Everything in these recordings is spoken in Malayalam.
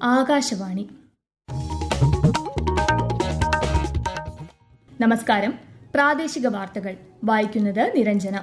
ആകാശവാണി നമസ്കാരം പ്രാദേശിക വാർത്തകൾ വായിക്കുന്നത് നിരഞ്ജന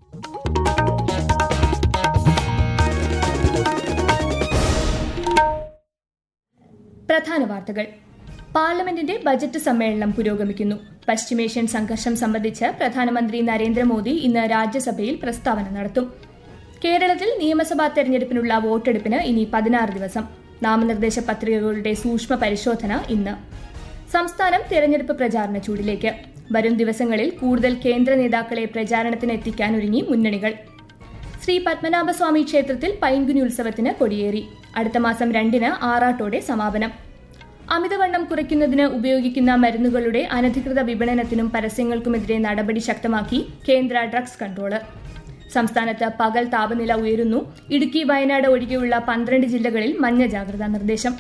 പ്രധാന വാർത്തകൾ പാർലമെന്റിന്റെ ബജറ്റ് സമ്മേളനം പുരോഗമിക്കുന്നു പശ്ചിമേഷ്യൻ സംഘർഷം സംബന്ധിച്ച് പ്രധാനമന്ത്രി നരേന്ദ്രമോദി ഇന്ന് രാജ്യസഭയിൽ പ്രസ്താവന നടത്തും കേരളത്തിൽ നിയമസഭാ തെരഞ്ഞെടുപ്പിനുള്ള വോട്ടെടുപ്പിന് ഇനി പതിനാറ് ദിവസം നാമനിർദ്ദേശ പത്രികകളുടെ സൂക്ഷ്മ പരിശോധന ഇന്ന് സംസ്ഥാനം തെരഞ്ഞെടുപ്പ് പ്രചാരണ ചൂടിലേക്ക് വരും ദിവസങ്ങളിൽ കൂടുതൽ കേന്ദ്ര നേതാക്കളെ പ്രചാരണത്തിന് എത്തിക്കാൻ ഒരുങ്ങി മുന്നണികൾ ശ്രീ പത്മനാഭസ്വാമി ക്ഷേത്രത്തിൽ പൈങ്കുനി ഉത്സവത്തിന് കൊടിയേറി അടുത്ത മാസം രണ്ടിന് ആറാട്ടോടെ സമാപനം അമിതവണ്ണം കുറയ്ക്കുന്നതിന് ഉപയോഗിക്കുന്ന മരുന്നുകളുടെ അനധികൃത വിപണനത്തിനും പരസ്യങ്ങൾക്കുമെതിരെ നടപടി ശക്തമാക്കി കേന്ദ്ര ഡ്രഗ്സ് കൺട്രോളർ സംസ്ഥാനത്ത് പകൽ താപനില ഉയരുന്നു ഇടുക്കി വയനാട് ഒഴികെയുള്ള പന്ത്രണ്ട് ജില്ലകളിൽ മഞ്ഞ ജാഗ്രതാ നിർദ്ദേശം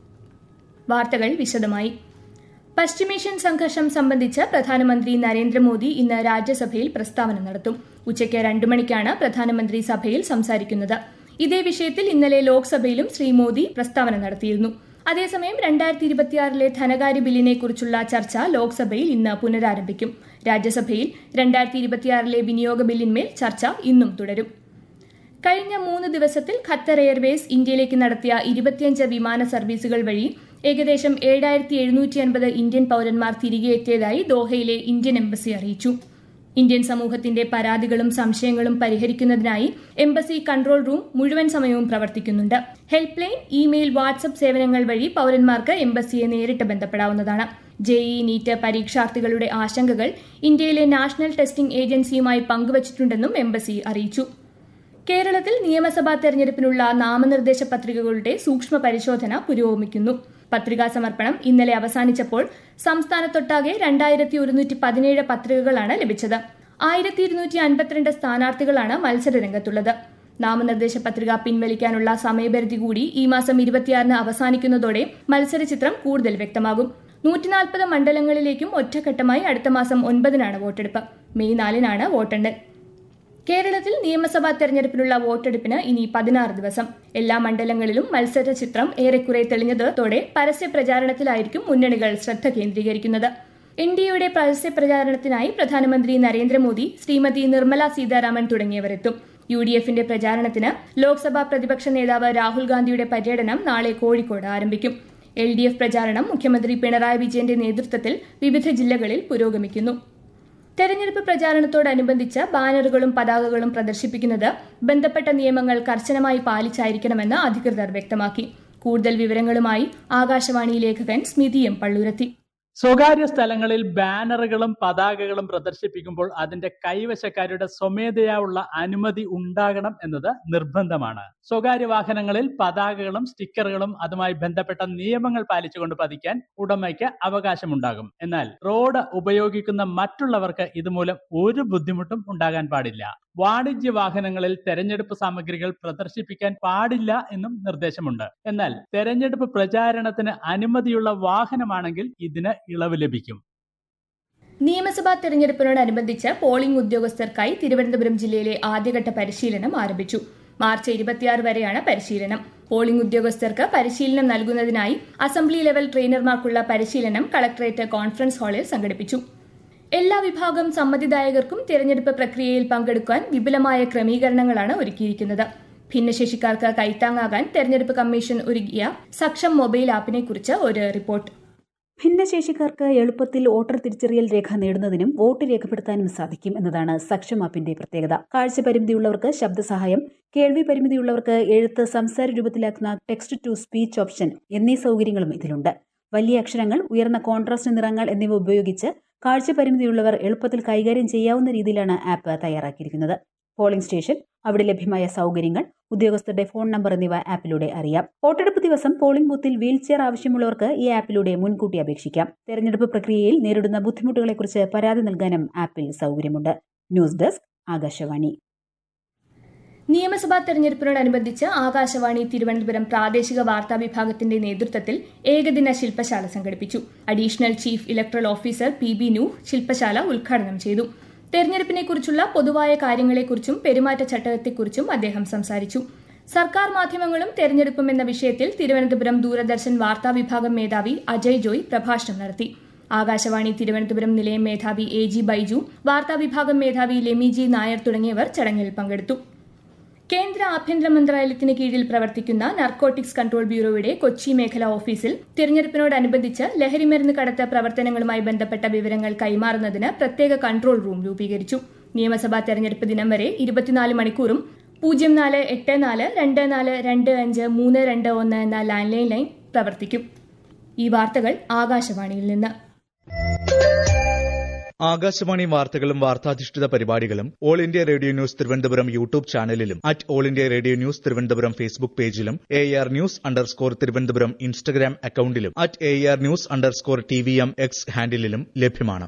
വാർത്തകൾ വിശദമായി പശ്ചിമേഷ്യൻ സംഘർഷം സംബന്ധിച്ച് പ്രധാനമന്ത്രി നരേന്ദ്രമോദി ഇന്ന് രാജ്യസഭയിൽ പ്രസ്താവന നടത്തും ഉച്ചയ്ക്ക് രണ്ടു മണിക്കാണ് പ്രധാനമന്ത്രി സഭയിൽ സംസാരിക്കുന്നത് ഇതേ വിഷയത്തിൽ ഇന്നലെ ലോക്സഭയിലും ശ്രീ മോദി പ്രസ്താവന നടത്തിയിരുന്നു അതേസമയം രണ്ടായിരത്തി ഇരുപത്തിയാറിലെ ധനകാര്യ ബില്ലിനെ കുറിച്ചുള്ള ചർച്ച ലോക്സഭയിൽ ഇന്ന് പുനരാരംഭിക്കും രാജ്യസഭയിൽ രണ്ടായിരത്തി ഇരുപത്തിയാറിലെ വിനിയോഗ ബില്ലിന്മേൽ ചർച്ച ഇന്നും തുടരും കഴിഞ്ഞ മൂന്ന് ദിവസത്തിൽ ഖത്തർ എയർവേസ് ഇന്ത്യയിലേക്ക് നടത്തിയ ഇരുപത്തിയഞ്ച് വിമാന സർവീസുകൾ വഴി ഏകദേശം ഏഴായിരത്തി എഴുന്നൂറ്റി അൻപത് ഇന്ത്യൻ പൌരന്മാർ തിരികെ എത്തിയതായി ദോഹയിലെ ഇന്ത്യൻ എംബസി അറിയിച്ചു ഇന്ത്യൻ സമൂഹത്തിന്റെ പരാതികളും സംശയങ്ങളും പരിഹരിക്കുന്നതിനായി എംബസി കൺട്രോൾ റൂം മുഴുവൻ സമയവും പ്രവർത്തിക്കുന്നുണ്ട് ഹെൽപ്പ് ലൈൻ ഇമെയിൽ വാട്സ്ആപ്പ് സേവനങ്ങൾ വഴി പൌരന്മാർക്ക് എംബസിയെ നേരിട്ട് ബന്ധപ്പെടാവുന്നതാണ് ജെഇ നീറ്റ് പരീക്ഷാർത്ഥികളുടെ ആശങ്കകൾ ഇന്ത്യയിലെ നാഷണൽ ടെസ്റ്റിംഗ് ഏജൻസിയുമായി പങ്കുവച്ചിട്ടുണ്ടെന്നും എംബസി അറിയിച്ചു കേരളത്തിൽ നിയമസഭാ തെരഞ്ഞെടുപ്പിനുള്ള നാമനിർദ്ദേശ പത്രികകളുടെ സൂക്ഷ്മ പരിശോധന പുരോഗമിക്കുന്നു പത്രികാ സമർപ്പണം ഇന്നലെ അവസാനിച്ചപ്പോൾ സംസ്ഥാനത്തൊട്ടാകെ രണ്ടായിരത്തി ഒരുന്നൂറ്റി പതിനേഴ് പത്രികകളാണ് ലഭിച്ചത് ആയിരത്തി ഇരുന്നൂറ്റി അൻപത്തിരണ്ട് സ്ഥാനാർത്ഥികളാണ് മത്സരരംഗത്തുള്ളത് നാമനിർദ്ദേശ പത്രിക പിൻവലിക്കാനുള്ള സമയപരിധി കൂടി ഈ മാസം ഇരുപത്തിയാറിന് അവസാനിക്കുന്നതോടെ മത്സരചിത്രം കൂടുതൽ വ്യക്തമാകും നൂറ്റിനാൽപ്പത് മണ്ഡലങ്ങളിലേക്കും ഒറ്റഘട്ടമായി അടുത്ത മാസം ഒൻപതിനാണ് വോട്ടെടുപ്പ് മെയ് നാലിനാണ് വോട്ടെണ്ണൽ കേരളത്തിൽ നിയമസഭാ തെരഞ്ഞെടുപ്പിനുള്ള വോട്ടെടുപ്പിന് ഇനി പതിനാറ് ദിവസം എല്ലാ മണ്ഡലങ്ങളിലും മത്സര ചിത്രം ഏറെക്കുറെ തെളിഞ്ഞതോടെ പരസ്യ പ്രചാരണത്തിലായിരിക്കും മുന്നണികൾ ശ്രദ്ധ കേന്ദ്രീകരിക്കുന്നത് എൻ ഡി എയുടെ പരസ്യ പ്രചാരണത്തിനായി പ്രധാനമന്ത്രി നരേന്ദ്രമോദി ശ്രീമതി നിർമ്മല സീതാരാമൻ തുടങ്ങിയവരെത്തും യു ഡി എഫിന്റെ പ്രചാരണത്തിന് ലോക്സഭാ പ്രതിപക്ഷ നേതാവ് രാഹുൽ ഗാന്ധിയുടെ പര്യടനം നാളെ കോഴിക്കോട് ആരംഭിക്കും എൽ ഡി എഫ് പ്രചാരണം മുഖ്യമന്ത്രി പിണറായി വിജയന്റെ നേതൃത്വത്തിൽ വിവിധ ജില്ലകളിൽ പുരോഗമിക്കുന്നു തെരഞ്ഞെടുപ്പ് പ്രചാരണത്തോടനുബന്ധിച്ച് ബാനറുകളും പതാകകളും പ്രദർശിപ്പിക്കുന്നത് ബന്ധപ്പെട്ട നിയമങ്ങൾ കർശനമായി പാലിച്ചായിരിക്കണമെന്ന് അധികൃതർ വ്യക്തമാക്കി കൂടുതൽ വിവരങ്ങളുമായി ആകാശവാണി ലേഖകൻ സ്മിതി എം പള്ളുരത്തി സ്വകാര്യ സ്ഥലങ്ങളിൽ ബാനറുകളും പതാകകളും പ്രദർശിപ്പിക്കുമ്പോൾ അതിന്റെ കൈവശക്കാരുടെ സ്വമേധയാ ഉള്ള അനുമതി ഉണ്ടാകണം എന്നത് നിർബന്ധമാണ് സ്വകാര്യ വാഹനങ്ങളിൽ പതാകകളും സ്റ്റിക്കറുകളും അതുമായി ബന്ധപ്പെട്ട നിയമങ്ങൾ പാലിച്ചുകൊണ്ട് പതിക്കാൻ ഉടമയ്ക്ക് അവകാശമുണ്ടാകും എന്നാൽ റോഡ് ഉപയോഗിക്കുന്ന മറ്റുള്ളവർക്ക് ഇതുമൂലം ഒരു ബുദ്ധിമുട്ടും ഉണ്ടാകാൻ പാടില്ല വാണിജ്യ വാഹനങ്ങളിൽ തെരഞ്ഞെടുപ്പ് സാമഗ്രികൾ പ്രദർശിപ്പിക്കാൻ പാടില്ല എന്നും നിർദ്ദേശമുണ്ട് എന്നാൽ തെരഞ്ഞെടുപ്പ് പ്രചാരണത്തിന് അനുമതിയുള്ള വാഹനമാണെങ്കിൽ ഇതിന് ഇളവ് ലഭിക്കും നിയമസഭാ തെരഞ്ഞെടുപ്പിനോടനുബന്ധിച്ച് പോളിംഗ് ഉദ്യോഗസ്ഥർക്കായി തിരുവനന്തപുരം ജില്ലയിലെ ആദ്യഘട്ട പരിശീലനം ആരംഭിച്ചു മാർച്ച് ഇരുപത്തിയാറ് വരെയാണ് പരിശീലനം പോളിംഗ് ഉദ്യോഗസ്ഥർക്ക് പരിശീലനം നൽകുന്നതിനായി അസംബ്ലി ലെവൽ ട്രെയിനർമാർക്കുള്ള പരിശീലനം കളക്ടറേറ്റ് കോൺഫറൻസ് ഹാളിൽ സംഘടിപ്പിച്ചു എല്ലാ വിഭാഗം സമ്മതിദായകർക്കും തിരഞ്ഞെടുപ്പ് പ്രക്രിയയിൽ പങ്കെടുക്കാൻ വിപുലമായ ക്രമീകരണങ്ങളാണ് ഒരുക്കിയിരിക്കുന്നത് ഭിന്നശേഷിക്കാർക്ക് കൈത്താങ്ങാകാൻ തെരഞ്ഞെടുപ്പ് കമ്മീഷൻ ഒരുക്കിയ സക്ഷം മൊബൈൽ ആപ്പിനെ കുറിച്ച് ഒരു റിപ്പോർട്ട് ഭിന്നശേഷിക്കാർക്ക് എളുപ്പത്തിൽ വോട്ടർ തിരിച്ചറിയൽ രേഖ നേടുന്നതിനും വോട്ട് രേഖപ്പെടുത്താനും സാധിക്കും എന്നതാണ് സക്ഷം ആപ്പിന്റെ പ്രത്യേകത കാഴ്ച പരിമിതിയുള്ളവർക്ക് ശബ്ദസഹായം കേൾവി പരിമിതിയുള്ളവർക്ക് എഴുത്ത് സംസാര രൂപത്തിലാക്കുന്ന ടെക്സ്റ്റ് ടു സ്പീച്ച് ഓപ്ഷൻ എന്നീ സൗകര്യങ്ങളും ഇതിലുണ്ട് വലിയ അക്ഷരങ്ങൾ ഉയർന്ന കോൺട്രാസ്റ്റ് നിറങ്ങൾ എന്നിവ ഉപയോഗിച്ച് കാഴ്ച പരിമിതിയുള്ളവർ എളുപ്പത്തിൽ കൈകാര്യം ചെയ്യാവുന്ന രീതിയിലാണ് ആപ്പ് തയ്യാറാക്കിയിരിക്കുന്നത് പോളിംഗ് സ്റ്റേഷൻ അവിടെ ലഭ്യമായ സൗകര്യങ്ങൾ ഉദ്യോഗസ്ഥരുടെ ഫോൺ നമ്പർ എന്നിവ ആപ്പിലൂടെ അറിയാം വോട്ടെടുപ്പ് ദിവസം പോളിംഗ് ബൂത്തിൽ വീൽ ചെയർ ആവശ്യമുള്ളവർക്ക് ഈ ആപ്പിലൂടെ മുൻകൂട്ടി അപേക്ഷിക്കാം തെരഞ്ഞെടുപ്പ് പ്രക്രിയയിൽ നേരിടുന്ന ബുദ്ധിമുട്ടുകളെക്കുറിച്ച് പരാതി നൽകാനും ആപ്പിൽ സൗകര്യമുണ്ട് ന്യൂസ് ഡെസ്ക് ആകാശവാണി നിയമസഭാ തെരഞ്ഞെടുപ്പിനോടനുബന്ധിച്ച് ആകാശവാണി തിരുവനന്തപുരം പ്രാദേശിക വാർത്താ വിഭാഗത്തിന്റെ നേതൃത്വത്തിൽ ഏകദിന ശില്പശാല സംഘടിപ്പിച്ചു additional chief electoral officer P B Nooh ശില്പശാല ഉദ്ഘാടനം ചെയ്തു തെരഞ്ഞെടുപ്പിനെക്കുറിച്ചുള്ള പൊതുവായ കാര്യങ്ങളെക്കുറിച്ചും പെരുമാറ്റച്ചട്ടത്തെക്കുറിച്ചും അദ്ദേഹം സംസാരിച്ചു സർക്കാർ മാധ്യമങ്ങളും തെരഞ്ഞെടുപ്പും എന്ന വിഷയത്തിൽ തിരുവനന്തപുരം ദൂരദർശൻ വാർത്താ വിഭാഗം മേധാവി അജയ് ജോയ് പ്രഭാഷണം നടത്തി ആകാശവാണി തിരുവനന്തപുരം നിലയം മേധാവി എ ജി ബൈജു വാർത്താ വിഭാഗം മേധാവി ലെമി ജി നായർ തുടങ്ങിയവർ ചടങ്ങിൽ പങ്കെടുത്തു കേന്ദ്ര ആഭ്യന്തര മന്ത്രാലയത്തിന് കീഴിൽ പ്രവർത്തിക്കുന്ന നർക്കോട്ടിക്സ് കൺട്രോൾ ബ്യൂറോയുടെ കൊച്ചി മേഖലാ ഓഫീസിൽ തിരഞ്ഞെടുപ്പിനോടനുബന്ധിച്ച് ലഹരിമരുന്ന് കടത്ത് പ്രവർത്തനങ്ങളുമായി ബന്ധപ്പെട്ട വിവരങ്ങൾ കൈമാറുന്നതിന് പ്രത്യേക കൺട്രോൾ റൂം രൂപീകരിച്ചു നിയമസഭാ തെരഞ്ഞെടുപ്പ് ദിനം വരെ ഇരുപത്തിനാല് മണിക്കൂറും പൂജ്യം നാല് എട്ട് നാല് രണ്ട് നാല് രണ്ട് അഞ്ച് മൂന്ന് രണ്ട് ഒന്ന് എന്ന ലാൻഡ് ലൈൻ ലൈൻ പ്രവർത്തിക്കും ഈ വാർത്തകൾ ആകാശവാണിയിൽ നിന്ന് ആകാശവാണി വാർത്തകളും വാർത്താധിഷ്ഠിത പരിപാടികളും All India Radio news Thiruvananthapuram YouTube ചാനലിലും at All India Radio news Thiruvananthapuram Facebook പേജിലും A R news underscore Thiruvananthapuram Instagram അക്കൌണ്ടിലും at A R news underscore T V M X ഹാൻഡിലും ലഭ്യമാണ്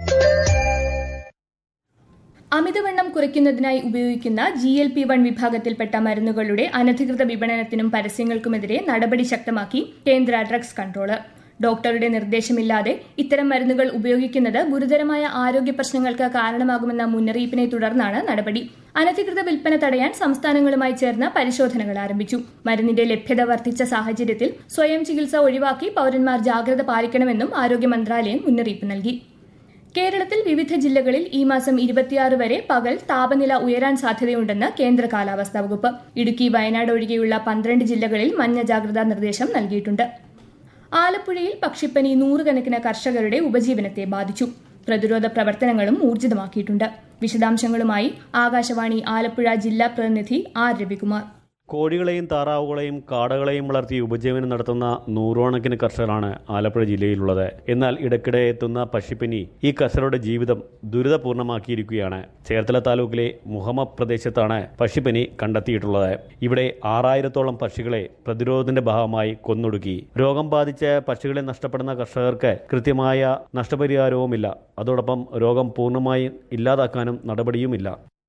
അമിതവണ്ണം കുറയ്ക്കുന്നതിനായി ഉപയോഗിക്കുന്ന ജി എൽ പി വൺ വിഭാഗത്തിൽപ്പെട്ട മരുന്നുകളുടെ അനധികൃത വിപണനത്തിനും പരസ്യങ്ങൾക്കുമെതിരെ നടപടി ശക്തമാക്കി കേന്ദ്ര ഡ്രഗ്സ് കൺട്രോളർ ഡോക്ടറുടെ നിർദ്ദേശമില്ലാതെ ഇത്തരം മരുന്നുകൾ ഉപയോഗിക്കുന്നത് ഗുരുതരമായ ആരോഗ്യ പ്രശ്നങ്ങൾക്ക് കാരണമാകുമെന്ന മുന്നറിയിപ്പിനെ തുടർന്നാണ് നടപടി അനധികൃത വിൽപ്പന തടയാൻ സംസ്ഥാനങ്ങളുമായി ചേർന്ന് പരിശോധനകൾ ആരംഭിച്ചു മരുന്നിന്റെ ലഭ്യത വർദ്ധിച്ച സാഹചര്യത്തിൽ സ്വയം ചികിത്സ ഒഴിവാക്കി പൌരന്മാർ ജാഗ്രത പാലിക്കണമെന്നും ആരോഗ്യ മന്ത്രാലയം മുന്നറിയിപ്പ് നൽകി കേരളത്തിൽ വിവിധ ജില്ലകളിൽ ഈ മാസം ഇരുപത്തിയാറ് വരെ പകൽ താപനില ഉയരാൻ സാധ്യതയുണ്ടെന്ന് കേന്ദ്ര കാലാവസ്ഥാ വകുപ്പ് ഇടുക്കി വയനാട് ഒഴികെയുള്ള പന്ത്രണ്ട് ജില്ലകളിൽ മഞ്ഞ ജാഗ്രതാ നിർദ്ദേശം നൽകിയിട്ടുണ്ട് ആലപ്പുഴയിൽ പക്ഷിപ്പനി നൂറുകണക്കിന് കർഷകരുടെ ഉപജീവനത്തെ ബാധിച്ചു പ്രതിരോധ പ്രവർത്തനങ്ങളും ഊർജിതമാക്കിയിട്ടുണ്ട് വിശദാംശങ്ങളുമായി ആകാശവാണി ആലപ്പുഴ ജില്ലാ പ്രതിനിധി ആർ രവികുമാർ കോഴികളെയും താറാവുകളെയും കാടകളെയും വളർത്തി ഉപജീവനം നടത്തുന്ന നൂറുകണക്കിന് കർഷകരാണ് ആലപ്പുഴ ജില്ലയിലുള്ളത് എന്നാൽ ഇടയ്ക്കിടെ എത്തുന്ന പക്ഷിപ്പനി ഈ കർഷകരുടെ ജീവിതം ദുരിതപൂർണമാക്കിയിരിക്കുകയാണ് ചേർത്തല താലൂക്കിലെ മുഹമ്മ പ്രദേശത്താണ് പക്ഷിപ്പനി കണ്ടെത്തിയിട്ടുള്ളത് ഇവിടെ ആറായിരത്തോളം പക്ഷികളെ പ്രതിരോധത്തിന്റെ ഭാഗമായി കൊന്നൊടുക്കി രോഗം ബാധിച്ച് പക്ഷികളെ നഷ്ടപ്പെടുന്ന കർഷകർക്ക് കൃത്യമായ നഷ്ടപരിഹാരവുമില്ല അതോടൊപ്പം രോഗം പൂർണ്ണമായി ഇല്ലാതാക്കാനും നടപടിയുമില്ല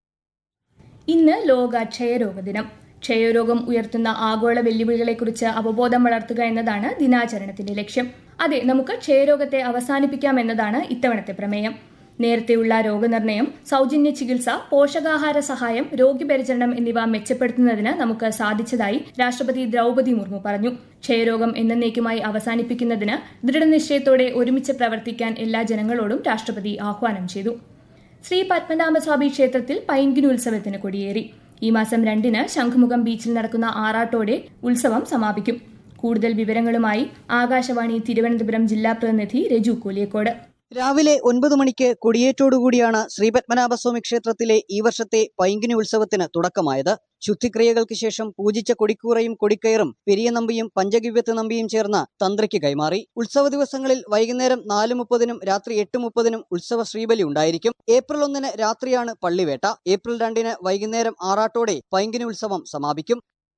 ഇന്ന് ലോക ക്ഷയരോഗ ദിനം ക്ഷയരോഗം ഉയർത്തുന്ന ആഗോള വെല്ലുവിളികളെക്കുറിച്ച് അവബോധം വളർത്തുക എന്നതാണ് ദിനാചരണത്തിന്റെ ലക്ഷ്യം അതെ നമുക്ക് ക്ഷയരോഗത്തെ അവസാനിപ്പിക്കാം എന്നതാണ് ഇത്തവണത്തെ പ്രമേയം നേരത്തെയുള്ള രോഗനിർണയം സൗജന്യ ചികിത്സ പോഷകാഹാര സഹായം രോഗിപരിചരണം എന്നിവ മെച്ചപ്പെടുത്തുന്നതിന് നമുക്ക് സാധിച്ചതായി രാഷ്ട്രപതി ദ്രൗപതി മുർമു പറഞ്ഞു ക്ഷയരോഗം എന്നേക്കുമായി അവസാനിപ്പിക്കുന്നതിന് ദൃഢനിശ്ചയത്തോടെ ഒരുമിച്ച് പ്രവർത്തിക്കാൻ എല്ലാ ജനങ്ങളോടും രാഷ്ട്രപതി ആഹ്വാനം ചെയ്തു ശ്രീ പത്മനാഭസ്വാമി ക്ഷേത്രത്തിൽ പൈൻകിൻ ഉത്സവത്തിന് കൊടിയേറി ഈ മാസം രണ്ടിന് ശംഖുമുഖം ബീച്ചിൽ നടക്കുന്ന ആറാട്ടോടെ ഉത്സവം സമാപിക്കും കൂടുതൽ വിവരങ്ങളുമായി ആകാശവാണി തിരുവനന്തപുരം ജില്ലാ പ്രതിനിധി രജു കോലിയക്കോട് രാവിലെ ഒൻപത് മണിക്ക് കൊടിയേറ്റോടുകൂടിയാണ് ശ്രീപത്മനാഭസ്വാമി ക്ഷേത്രത്തിലെ ഈ വർഷത്തെ പൈങ്കിനി ഉത്സവത്തിന് തുടക്കമായത് ശുദ്ധിക്രിയകൾക്ക് ശേഷം പൂജിച്ച കൊടിക്കൂറയും കൊടിക്കയറും പെരിയ നമ്പിയും പഞ്ചഗവ്യത്ത് നമ്പിയും ചേർന്ന് തന്ത്രിക്ക് കൈമാറി ഉത്സവ ദിവസങ്ങളിൽ വൈകുന്നേരം നാല് മുപ്പതിനും രാത്രി എട്ട് മുപ്പതിനും ഉത്സവ ശ്രീബലി ഉണ്ടായിരിക്കും ഏപ്രിൽ ഒന്നിന് രാത്രിയാണ് പള്ളിവേട്ട ഏപ്രിൽ രണ്ടിന് വൈകുന്നേരം ആറാട്ടോടെ പൈങ്കിനി ഉത്സവം സമാപിക്കും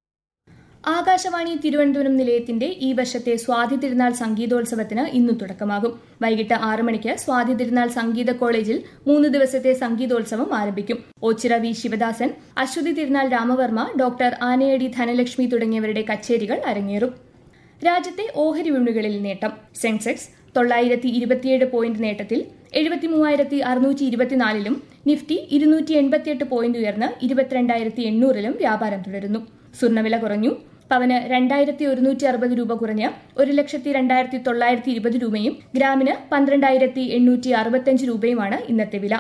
ആകാശവാണി തിരുവനന്തപുരം നിലയത്തിന്റെ ഈ വർഷത്തെ സ്വാതി തിരുനാൾ സംഗീതോത്സവത്തിന് ഇന്ന് തുടക്കമാകും വൈകിട്ട് ആറ് മണിക്ക് സ്വാതി തിരുനാൾ സംഗീത കോളേജിൽ മൂന്ന് ദിവസത്തെ സംഗീതോത്സവം ആരംഭിക്കും ഓച്ചിറ വി ശിവദാസൻ അശ്വതി തിരുനാൾ രാമവർമ്മ ഡോക്ടർ ആനയടി ധനലക്ഷ്മി തുടങ്ങിയവരുടെ കച്ചേരികൾ അരങ്ങേറും രാജ്യത്തെ ഓഹരി വിപണികളിൽ നേട്ടം സെൻസെക്സ് തൊള്ളായിരത്തി ഇരുപത്തിയേഴ് പോയിന്റ് നേട്ടത്തിൽ എഴുപത്തി മൂവായിരത്തി അറുന്നൂറ്റി ഇരുപത്തിനാലിലും നിഫ്റ്റി ഇരുന്നൂറ്റി എൺപത്തിയെട്ട് പോയിന്റ് ഉയർന്ന് ഇരുപത്തിരണ്ടായിരത്തി എണ്ണൂറിലും വ്യാപാരം തുടരുന്നു സ്വർണ്ണവില കുറഞ്ഞു പവന് രണ്ടായിരത്തി ഒരുന്നൂറ്റി അറുപത് രൂപ കുറഞ്ഞ് ഒരു ലക്ഷത്തി രണ്ടായിരത്തി തൊള്ളായിരത്തി ഇരുപത് രൂപയും ഗ്രാമിന് പന്ത്രണ്ടായിരത്തി എണ്ണൂറ്റി അറുപത്തഞ്ച് രൂപയുമാണ് ഇന്നത്തെ വില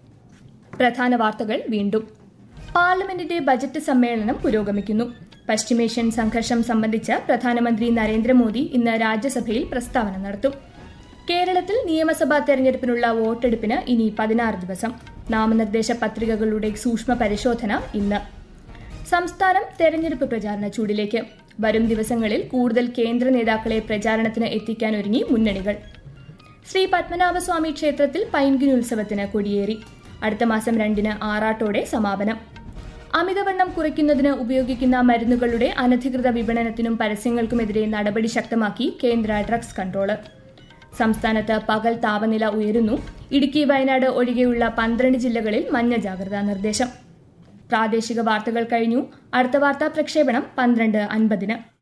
പ്രധാന വാർത്തകൾ വീണ്ടും പാർലമെന്റിന്റെ ബജറ്റ് സമ്മേളനം പുരോഗമിക്കുന്നു പശ്ചിമേഷ്യൻ സംഘർഷം സംബന്ധിച്ച് പ്രധാനമന്ത്രി നരേന്ദ്രമോദി ഇന്ന് രാജ്യസഭയിൽ പ്രസ്താവന നടത്തും കേരളത്തിൽ നിയമസഭാ തെരഞ്ഞെടുപ്പിനുള്ള വോട്ടെടുപ്പിന് ഇനി പതിനാറ് ദിവസം നാമനിർദ്ദേശ പത്രികകളുടെ സൂക്ഷ്മ പരിശോധന ഇന്ന് സംസ്ഥാനം തെരഞ്ഞെടുപ്പ് പ്രചാരണ ചൂടിലേക്ക് വരും ദിവസങ്ങളിൽ കൂടുതൽ കേന്ദ്ര നേതാക്കളെ പ്രചാരണത്തിന് എത്തിക്കാനൊരുങ്ങി മുന്നണികൾ ശ്രീ പത്മനാഭസ്വാമി ക്ഷേത്രത്തിൽ പൈൻകിൻ ഉത്സവത്തിന് കൊടിയേറി അടുത്ത മാസം രണ്ടിന് ആറാട്ടോടെ സമാപനം അമിതവണ്ണം കുറയ്ക്കുന്നതിന് ഉപയോഗിക്കുന്ന മരുന്നുകളുടെ അനധികൃത വിപണനത്തിനും പരസ്യങ്ങൾക്കുമെതിരെ നടപടി ശക്തമാക്കി കേന്ദ്ര ഡ്രഗ്സ് കൺട്രോളർ സംസ്ഥാനത്ത് പകൽ താപനില ഉയരുന്നു ഇടുക്കി വയനാട് ഒഴികെയുള്ള പന്ത്രണ്ട് ജില്ലകളിൽ മഞ്ഞ ജാഗ്രതാ നിർദ്ദേശം പ്രാദേശിക വാർത്തകൾ കഴിഞ്ഞു അടുത്ത വാർത്താ പ്രക്ഷേപണം പന്ത്രണ്ട് അൻപതിന്